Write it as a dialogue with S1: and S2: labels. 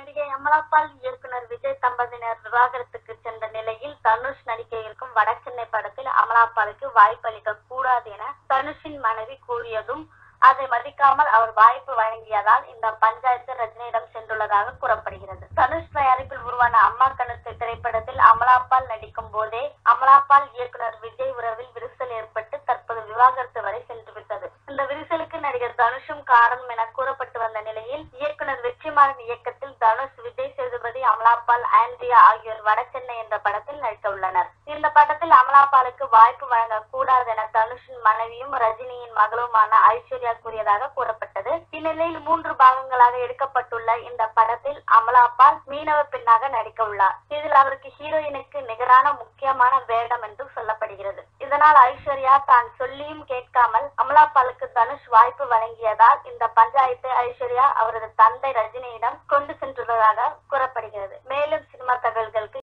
S1: நடிகை அமலாபால் இயக்குனர் விஜய் தம்பதியினர் விவாகரத்துக்கு சென்ற நிலையில் தனுஷ் நடிக்க இருக்கும் வடசென்னை படத்தில் அமலாபாலுக்கு வாய்ப்பளிக்க கூடாது என தனுஷின் மனைவி கூறியதும் அதை மதிக்காமல் அவர் வாய்ப்பு வழங்கியதால் இந்த பஞ்சாயத்து ரஜினியிடம் சென்றுள்ளதாக கூறப்படுகிறது தனுஷ் தயாரிப்பில் உருவான அம்மா கணத்து திரைப்படத்தில் அமலாபால் நடிக்கும் போதே அமலாபால் இயக்குனர் விஜய் உறவில் விரிசல் ஏற்பட்டு தற்போது விவாகரத்து வரை சென்று விட்டது இந்த விரிசலுக்கு நடிகர் தனுஷும் காரணம் என கூறப்பட்டு வந்த நிலையில் இயக்குனர் வெற்றிமாறன் இயக்கத்தில் தனுஷ் விஜய் சேதுபதி அமலாபால் ஆண்ட்ரியா ஆகியோர் வடசென்னை என்ற படத்தில் நடிக்க உள்ளனர் இந்த படத்தில் அமலாபாலுக்கு வாய்ப்பு வழங்க கூடாது என தனுஷின் மனைவியும் ரஜினியின் மகளுமான ஐஸ்வர்யா கூறியதாக கூறப்பட்டது இந்நிலையில் மூன்று பாகங்களாக எடுக்கப்பட்டுள்ள இந்த படத்தில் அமலாபால் மீனவ பெண்ணாக நடிக்க உள்ளார் இதில் அவருக்கு ஹீரோயினுக்கு நிகரான முக்கியமான வேடம் என்று சொல்லப்படுகிறது இதனால் ஐஸ்வர்யா தான் சொல்லியும் கேட்காமல் அமலாபாலுக்கு தனுஷ் வாய்ப்பு வழங்கியதால் இந்த பஞ்சாயத்தை ஐஸ்வர்யா அவரது தந்தை ரஜினியிடம் கொண்டு சென்றுள்ளதாக கூறப்படுகிறது மேலும்